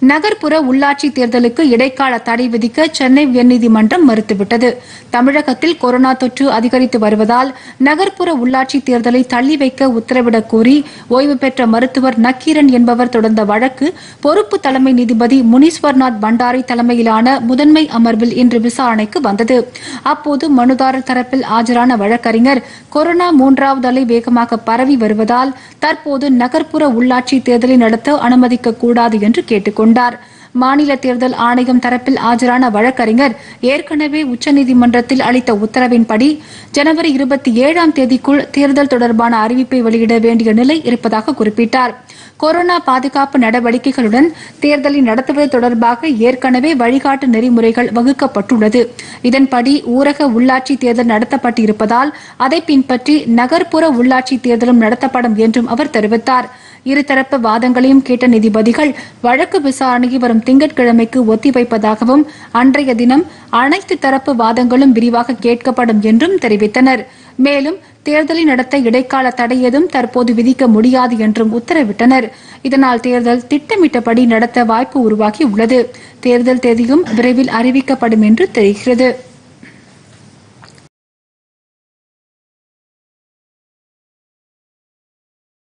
நகர்ப்புற உள்ளாட்சி தேர்தலுக்கு இடைக்கால தடை விதிக்க சென்னை உயர்நீதிமன்றம் மறுத்துவிட்டது தமிழகத்தில் கொரோனா தொற்று அதிகரித்து வருவதால் நகர்ப்புற உள்ளாட்சி தேர்தலை தள்ளி வைக்க உத்தரவிடக் கோரி ஓய்வு பெற்ற மருத்துவர் நக்கீரன் என்பவர் தொடர்ந்த வழக்கு பொறுப்பு தலைமை நீதிபதி முனீஸ்வர்நாத் பண்டாரி தலைமையிலான முதன்மை அமர்வில் இன்று விசாரணைக்கு வந்தது அப்போது மனுதாரர் தரப்பில் ஆஜரான வழக்கறிஞர் கொரோனா மூன்றாவது அலை வேகமாக பரவி வருவதால் தற்போது நகர்ப்புற உள்ளாட்சி தேர்தலை நடத்த அனுமதிக்க கூடாது என்று கேட்டுக் கொண்டார் மாநில தேர்தல் ஆணையம் தரப்பில் ஆஜரான வழக்கறிஞர் ஏற்கனவே உச்சநீதிமன்றத்தில் அளித்த உத்தரவின்படி ஜனவரி இருபத்தி ஏழாம் தேதிக்குள் தேர்தல் தொடர்பான அறிவிப்பை வெளியிட வேண்டிய நிலை இருப்பதாக குறிப்பிட்டார் கொரோனா பாதுகாப்பு நடவடிக்கைகளுடன் தேர்தலை நடத்துவது தொடர்பாக ஏற்கனவே வழிகாட்டு நெறிமுறைகள் வகுக்கப்பட்டுள்ளது இதன்படி ஊரக உள்ளாட்சி தேர்தல் நடத்தப்பட்டிருப்பதால் அதை பின்பற்றி நகர்ப்புற உள்ளாட்சி தேர்தலும் நடத்தப்படும் என்றும் அவர் தெரிவித்தார் இருதரப்பு வாதங்களையும் கேட்ட நீதிபதிகள் வழக்கு விசாரணையை வரும் திங்கட்கிழமைக்கு ஒத்திவைப்பதாகவும் அன்றைய தினம் அனைத்து தரப்பு வாதங்களும் விரிவாக கேட்கப்படும் என்றும் தெரிவித்தனர் மேலும் தேர்தலை நடத்த இடைக்கால தடை எதுவும் தற்போது விதிக்க முடியாது என்றும் உத்தரவிட்டனர் இதனால் தேர்தல் திட்டமிட்டபடி நடத்த வாய்ப்பு உருவாகி உள்ளது தேர்தல் தேதியும் விரைவில் அறிவிக்கப்படும் என்று தெரிகிறது